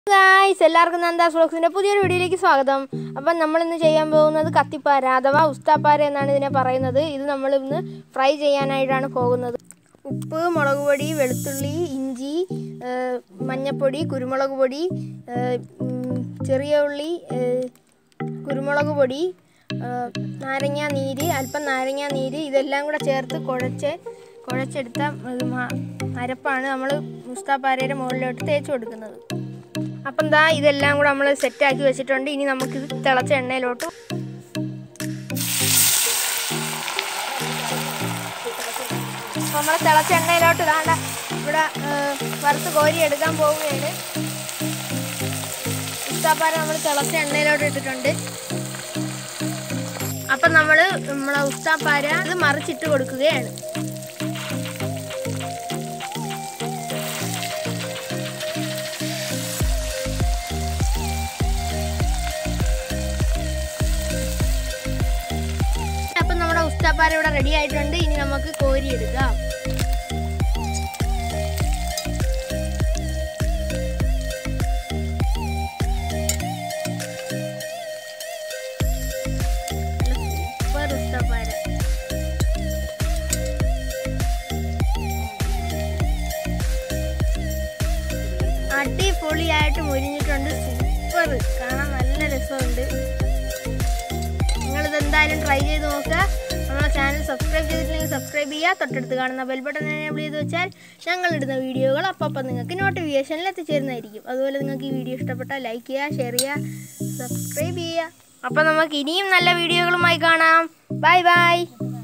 guys എല്ലാവർക്കും നന്ദാസ് വ്ളോഗ്സിൻ്റെ പുതിയൊരു വീഡിയോയിലേക്ക് സ്വാഗതം അപ്പം നമ്മളിന്ന് ചെയ്യാൻ പോകുന്നത് കത്തിപ്പാര അഥവാ ഉസ്താപ്പാര എന്നാണ് ഇതിനെ പറയുന്നത് ഇത് നമ്മൾ ഇന്ന് ഫ്രൈ ചെയ്യാനായിട്ടാണ് പോകുന്നത് ഉപ്പ് മുളക് പൊടി വെളുത്തുള്ളി ഇഞ്ചി ഏഹ്, മഞ്ഞപ്പൊടി കുരുമുളക് പൊടി ഏഹ്, ഉം, ചെറിയ ഉള്ളി ഏഹ്, കുരുമുളക് പൊടി ഏഹ്, നാരങ്ങ നീര് അല്പം നാരങ്ങ നീര് ഇതെല്ലാം കൂടെ ചേർത്ത് കുഴച്ച് കുഴച്ചെടുത്ത ഏഹ്, മ- അരപ്പാണ് നമ്മൾ മുസ്താപ്പാരയുടെ മുകളിലോട്ട് തേച്ച് കൊടുക്കുന്നത് അപ്പം ദാ ഇതെല്ലാം കൂടെ നമ്മൾ സെറ്റാക്കി വെച്ചിട്ടുണ്ട് ഇനി നമുക്കിത് തിളച്ച എണ്ണയിലോട്ട് നമ്മൾ തിളച്ച എണ്ണയിലോട്ട് ഇതാണ്ട ഇവിടെ ഏഹ്, വറുത്ത് കോരി എടുക്കാൻ പോവുകയാണ് ഉസ്താപ്പാര നമ്മൾ തിളച്ച എണ്ണയിലോട്ട് ഇട്ടിട്ടുണ്ട് അപ്പം നമ്മൾ നമ്മളെ ഉസ്താപ്പാര ഇത് മറിച്ചിട്ട് കൊടുക്കുകയാണ് അപ്പം നമ്മുടെ ഉസ്താപ്പാര ഇവിടെ റെഡി ആയിട്ടുണ്ട് ഇനി നമുക്ക് കോരി എടുക്കാം സൂപ്പർ ഉസ്താപ്പാര അടിപൊളിയായിട്ട് മുരിഞ്ഞിട്ടുണ്ട് സൂപ്പർ കാണാൻ നല്ല രസമുണ്ട് നിങ്ങളിത് എന്തായാലും ട്രൈ ചെയ്ത് നോക്കുക നമ്മളെ ചാനൽ സബ്സ്ക്രൈബ് ചെയ്തിട്ടില്ലെങ്കിൽ സബ്സ്ക്രൈബ് ചെയ്യുക തൊട്ടടുത്ത് കാണുന്ന ബെൽ ബട്ടൺ എനേബിൾ ചെയ്ത് വെച്ചാൽ ഞങ്ങൾ ഇടുന്ന വീഡിയോകൾ അപ്പം നിങ്ങൾക്ക് നോട്ടിഫിക്കേഷനിൽ എത്തിച്ചേരുന്നതായിരിക്കും അതുപോലെ നിങ്ങൾക്ക് ഈ വീഡിയോ ഇഷ്ടപ്പെട്ടാൽ ലൈക്ക് ചെയ്യുക ഷെയർ ചെയ്യുക സബ്സ്ക്രൈബ് ചെയ്യുക അപ്പം നമുക്ക് ഇനിയും നല്ല വീഡിയോകളുമായി കാണാം ബൈ ബൈ